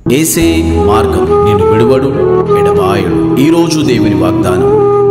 ఏసే మార్గం నేను విడువడు ఎడబాయడు ఈ రోజు దేవుని వాగ్దానం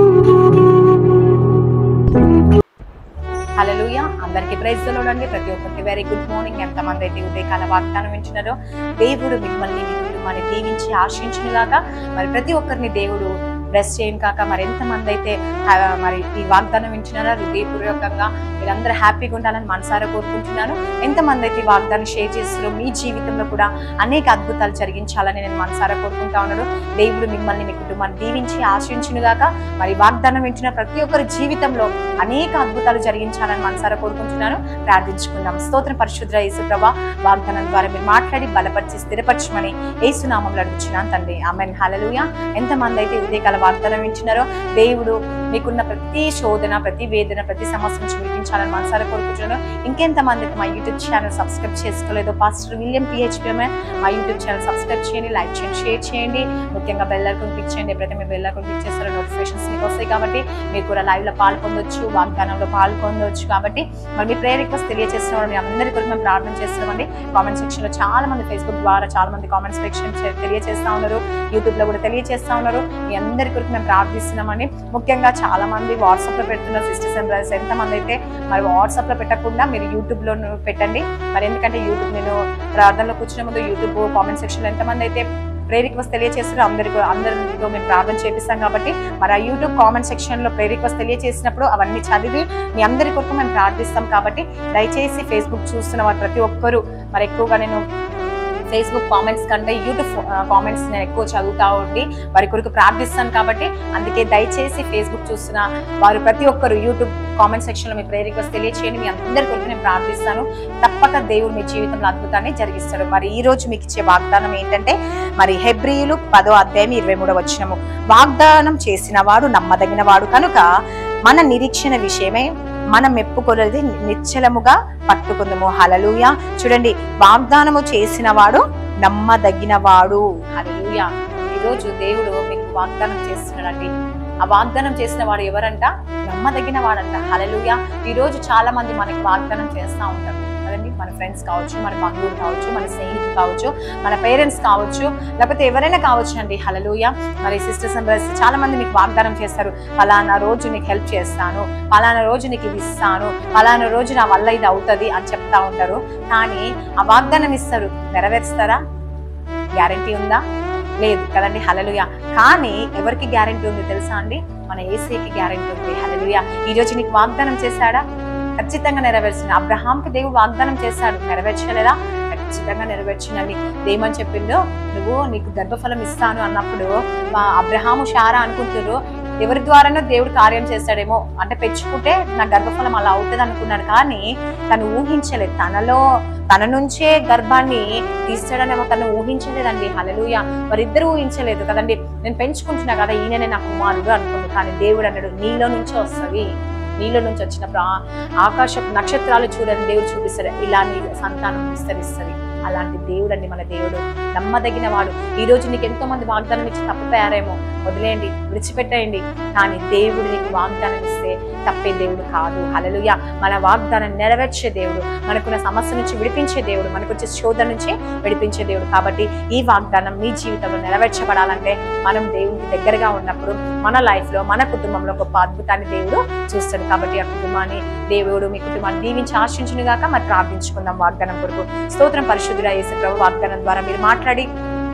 హల్లెలూయా అందరికీ ప్రైజ్ అండి ప్రతి ఒక్కరికి వెరీ గుడ్ మార్నింగ్ ఎంతమంది అయితే ఉదయకాల వాగ్దానం వింటున్నారో దేవుడు మిమ్మల్ని మీ కుటుంబాన్ని దీవించి ఆశించినలాగా మరి ప్రతి ఒక్కరిని దేవుడు బ్లెస్ చేయను కాక మరి ఎంతమంది అయితే ఆ, మరి ఈ వాగ్దానం వింటున్నారో హృదయపూర్వకంగా మీరందరూ హ్యాపీగా ఉండాలని మనసారా కోరుకుంటున్నాను ఎంతమంది అయితే ఈ వాగ్దానం షేర్ చేస్తారో మీ జీవితంలో కూడా అనేక అద్భుతాలు జరిగించాలని నేను మనసారా కోరుకుంటా ఉన్నాను దేవుడు మిమ్మల్ని మీ కుటుంబాన్ని దీవించి ఆశించునుగాక మరి వాగ్దానం వింటున్న ప్రతి ఒక్కరి జీవితంలో అనేక అద్భుతాలు జరిగించాలని మనసారా కోరుకుంటున్నాను ప్రార్థించుకుందాం స్తోత్రం పరిశుద్ర యేసుప్రభ వాగ్దానం ద్వారా మీరు మాట్లాడి బలపరిచి స్థిరపరచమని యేసునామంలో అడుగుచున్నాను తండ్రి ఆమెన్ హలలుయ ఎంతమంది అయితే ఉదయకాల వాగ్దానం వింటున్నారో దేవుడు మీకున్న ప్రతి శోధన ప్రతి వేదన ప్రతి సమస్య నుంచి విడిపించాలని మనసారా కోరుకుంటున్నాను ఇంకెంతమంది అయితే మా యూట్యూబ్ ఛానల్ సబ్స్క్రైబ్ చేసుకోలేదో పాస్టర్ విలియం పిహెచ్పిఎంఏ మా యూట్యూబ్ ఛానల్ సబ్స్క్రైబ్ చేయండి లైక్ చేయండి షేర్ చేయండి ముఖ్యంగా బెల్ ఐకాన్ క్లిక్ చేయండి ఎప్పుడైతే మీరు బెల్ ఐకాన్ క్లిక్ చేస్తారో నోటిఫికేషన్స్ మీకు వస్తాయి కాబట్టి మీరు కూడా లైవ్ లో పాల్పొందొచ్చు వాగ్దానంలో పాల్పొందొచ్చు కాబట్టి మరి మీ ప్రేయర్ రిక్వెస్ట్ తెలియజేస్తున్నాం మీ అందరి కొరకు మేము ప్రార్థన చేస్తున్నామండి కామెంట్ సెక్షన్ లో చాలా మంది ఫేస్బుక్ ద్వారా చాలా మంది కామెంట్ సెక్షన్ తెలియజేస్తా ఉన్నారు యూట్యూబ్ లో కూడా తెలియజేస్తా ఉన్నారు మీ అందరి కొరకు మేము ప్రార్థిస్తున్నామండి ముఖ్యంగా చాలా మంది వాట్సాప్ లో పెడుతున్న సిస్టర్స్ అండ్ బ్రదర్స్ ఎంతమంది అయితే మరి వాట్సాప్ లో పెట్టకుండా మీరు యూట్యూబ్ లో పెట్టండి మరి ఎందుకంటే యూట్యూబ్ నేను ప్రార్థనలో కూర్చునే ముందు యూట్యూబ్ కామెంట్ సెక్షన్ లో ఎంతమంది అయితే ప్రేయర్ రిక్వెస్ట్ తెలియజేస్తున్నారు అందరికీ అందరితో మేము ప్రార్థన చేపిస్తాం కాబట్టి మరి ఆ యూట్యూబ్ కామెంట్ సెక్షన్ లో ప్రేయర్ రిక్వెస్ట్ తెలియజేసినప్పుడు అవన్నీ చదివి మీ అందరి కొరకు మేము ప్రార్థిస్తాం కాబట్టి దయచేసి ఫేస్బుక్ చూస్తున్న వారు ప్రతి ఒక్కరూ మరి ఎక్కువగా నేను ఫేస్బుక్ కామెంట్స్ కంటే యూట్యూబ్ కామెంట్స్ నేను ఎక్కువ చదువుతా ఉండి వారి కొరకు ప్రార్థిస్తాను కాబట్టి అందుకే దయచేసి ఫేస్బుక్ చూస్తున్న వారు ప్రతి ఒక్కరు యూట్యూబ్ కామెంట్ సెక్షన్ లో మీ ప్రేయర్ రిక్వెస్ట్ తెలియచేయండి మీ అందరి కొరకు నేను ప్రార్థిస్తాను తప్పక దేవుడు మీ జీవితంలో అద్భుతాన్ని జరిగిస్తాడు మరి ఈ రోజు మీకు ఇచ్చే వాగ్దానం ఏంటంటే మరి హెబ్రియులు పదో అధ్యాయం ఇరవై మూడో వచ్చినము వాగ్దానం చేసిన వాడు నమ్మదగిన వాడు కనుక మన నిరీక్షణ విషయమై మనం మెప్పుకొలది నిశ్చలముగా పట్టుకుందము హలలుయ చూడండి వాగ్దానము చేసిన వాడు నమ్మదగిన వాడు హలలుయ ఈరోజు దేవుడు మీకు వాగ్దానం చేస్తున్నాడండి ఆ వాగ్దానం చేసిన వాడు ఎవరంట నమ్మదగిన వాడంట హలలుయ ఈ రోజు చాలా మంది మనకి వాగ్దానం చేస్తూ ఉంటారు కదండి మన ఫ్రెండ్స్ కావచ్చు మన బంధువులు కావచ్చు మన స్నేహితులు కావచ్చు మన పేరెంట్స్ కావచ్చు లేకపోతే ఎవరైనా కావచ్చు అండి హలలుయ మరి సిస్టర్స్ అండ్ బ్రదర్స్ చాలా మంది మీకు వాగ్దానం చేస్తారు ఫలానా రోజు నీకు హెల్ప్ చేస్తాను ఫలానా రోజు నీకు ఇది ఇస్తాను ఫలానా రోజు నా వల్ల ఇది అవుతుంది అని చెప్తా ఉంటారు కానీ ఆ వాగ్దానం ఇస్తారు నెరవేరుస్తారా గ్యారంటీ ఉందా లేదు కదండి హలలుయ కానీ ఎవరికి గ్యారంటీ ఉంది తెలుసా అండి మన ఏసీకి గ్యారంటీ ఉంది హలలుయ ఈ రోజు నీకు వాగ్దానం చేశాడా ఖచ్చితంగా నెరవేర్చింది అబ్రహాంకి దేవుడు వాగ్దానం చేశాడు నెరవేర్చలేదా ఖచ్చితంగా నెరవేర్చినండి ఏమని చెప్పిందో నువ్వు నీకు గర్భఫలం ఇస్తాను అన్నప్పుడు మా అబ్రహాము షారా అనుకుంటున్నారు ఎవరి ద్వారానో దేవుడు కార్యం చేస్తాడేమో అంటే పెంచుకుంటే నా గర్భఫలం అలా అవుతుంది అనుకున్నాడు కానీ తను ఊహించలేదు తనలో తన నుంచే గర్భాన్ని తీస్తాడనేమో తను ఊహించలేదండి హలలుయ మరిద్దరు ఊహించలేదు కదండి నేను పెంచుకుంటున్నా కదా ఈయననే నా కుమారుడు అనుకుంది కానీ దేవుడు అన్నాడు నీలో నుంచే వస్తుంది నీలో నుంచి వచ్చినప్పుడు ఆ ఆకాశ నక్షత్రాలు చూడని దేవుడు చూపిస్తాడు ఇలా నీ సంతానం విస్తరిస్తుంది అలాంటి దేవుడు అండి మన దేవుడు నమ్మదగిన వాడు ఈ రోజు నీకు ఎంతో మంది వాగ్దానం ఇచ్చి తప్పిపోయారేమో వదిలేయండి విడిచిపెట్టేయండి కానీ దేవుడు నీకు వాగ్దానం ఇస్తే తప్పే దేవుడు కాదు హలలుయ మన వాగ్దానం నెరవేర్చే దేవుడు మనకున్న సమస్య నుంచి విడిపించే దేవుడు మనకు వచ్చే శోధన నుంచి విడిపించే దేవుడు కాబట్టి ఈ వాగ్దానం మీ జీవితంలో నెరవేర్చబడాలంటే మనం దేవునికి దగ్గరగా ఉన్నప్పుడు మన లైఫ్ లో మన కుటుంబంలో గొప్ప అద్భుతాన్ని దేవుడు చూస్తాడు కాబట్టి ఆ కుటుంబాన్ని దేవుడు మీ కుటుంబాన్ని దీవించి ఆశించును గాక మరి ప్రార్థించుకుందాం వాగ్దానం కొరకు స్తోత్రం పరిశుద్ధుడ యేసు ప్రభు వాగ్దానం ద్వారా మీరు మాట్లాడి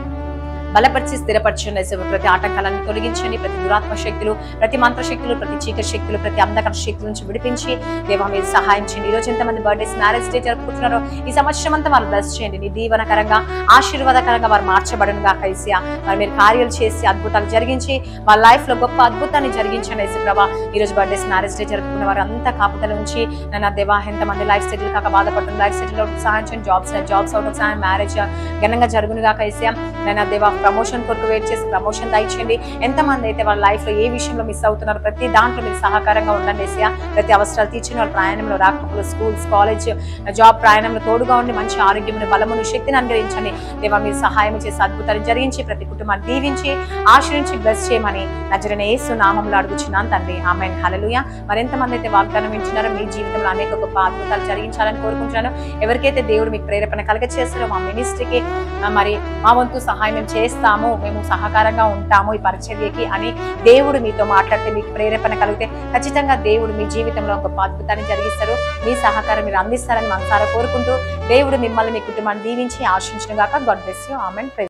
బలపరిచి స్థిరపరచండి యేసు ప్రతి ఆటంకాలను తొలగించండి ప్రతి దురాత్మ శక్తులు ప్రతి మంత్ర శక్తులు ప్రతి చీకటి శక్తులు ప్రతి అంధకర శక్తుల నుంచి విడిపించి దేవా మీరు సహాయం చేయండి ఈ రోజు ఎంతమంది బర్త్డేస్ మ్యారేజ్ డే జరుపుకుంటున్నారో ఈ సంవత్సరం అంతా వారు బ్లెస్ చేయండి నీ దీవనకరంగా ఆశీర్వాదకరంగా వారు మార్చబడును గాక ఏసియా మరి మీరు కార్యాలు చేసి అద్భుతాలు జరిగించి వాళ్ళ లైఫ్ లో గొప్ప అద్భుతాన్ని జరిగించండి యేసు ప్రభా ఈ రోజు బర్త్డేస్ మ్యారేజ్ డే జరుపుకున్న వారు అంతా కాపుతల ఉంచి నన్ను దేవా ఎంతమంది లైఫ్ సెటిల్ కాక బాధపడుతున్న లైఫ్ సెటిల్ సహాయం చేయండి జాబ్స్ జాబ్స్ అవుట్ ఆఫ్ సహాయం మ్యారేజ్ ఘనంగా జరుగును గాక ఏసియా నన్ను దేవా ప్రమోషన్ కొరకు వెయిట్ చేసి ప్రమోషన్ దయచేయండి ఎంతమంది అయితే వాళ్ళ లైఫ్ లో ఏ విషయంలో మిస్ అవుతున్నారు ప్రతి దాంట్లో మీరు సహకారంగా ఉండండి ఏసయ్య ప్రతి అవసరాలు తీర్చిన వాళ్ళ ప్రయాణంలో రాకపోకలు స్కూల్స్ కాలేజ్ జాబ్ ప్రయాణంలో తోడుగా ఉండి మంచి ఆరోగ్యమును బలమును శక్తిని అనుగ్రహించండి దేవా మీరు సహాయం చేసి అద్భుతాలు జరిగించి ప్రతి కుటుంబాన్ని దీవించి ఆశ్రయించి బ్లెస్ చేయమని నజరనే యేసు నామంలో అడుగుచున్నాను తండ్రి ఆమెన్ హలలుయ మరింతమంది అయితే వాగ్దానం వింటున్నారో మీ జీవితంలో అనేక గొప్ప అద్భుతాలు జరిగించాలని కోరుకుంటున్నాను ఎవరికైతే దేవుడు మీకు ప్రేరేపణ కలగ చేస్తారో మా మినిస్ట్రీకి ఆ, మరి మా వంతు సహాయం మేము చేస్తాము మేము సహకారంగా ఉంటాము ఈ పరిచర్యకి అని దేవుడు మీతో మాట్లాడితే మీకు ప్రేరేపణ కలిగితే ఖచ్చితంగా దేవుడు మీ జీవితంలో గొప్ప అద్భుతాన్ని జరిగిస్తారు మీ సహకారం మీరు అందిస్తారని మనసారా కోరుకుంటూ దేవుడు మిమ్మల్ని మీ కుటుంబాన్ని దీవించి ఆశించిన గాక గాడ్ బ్లెస్ యూ ఆమెన్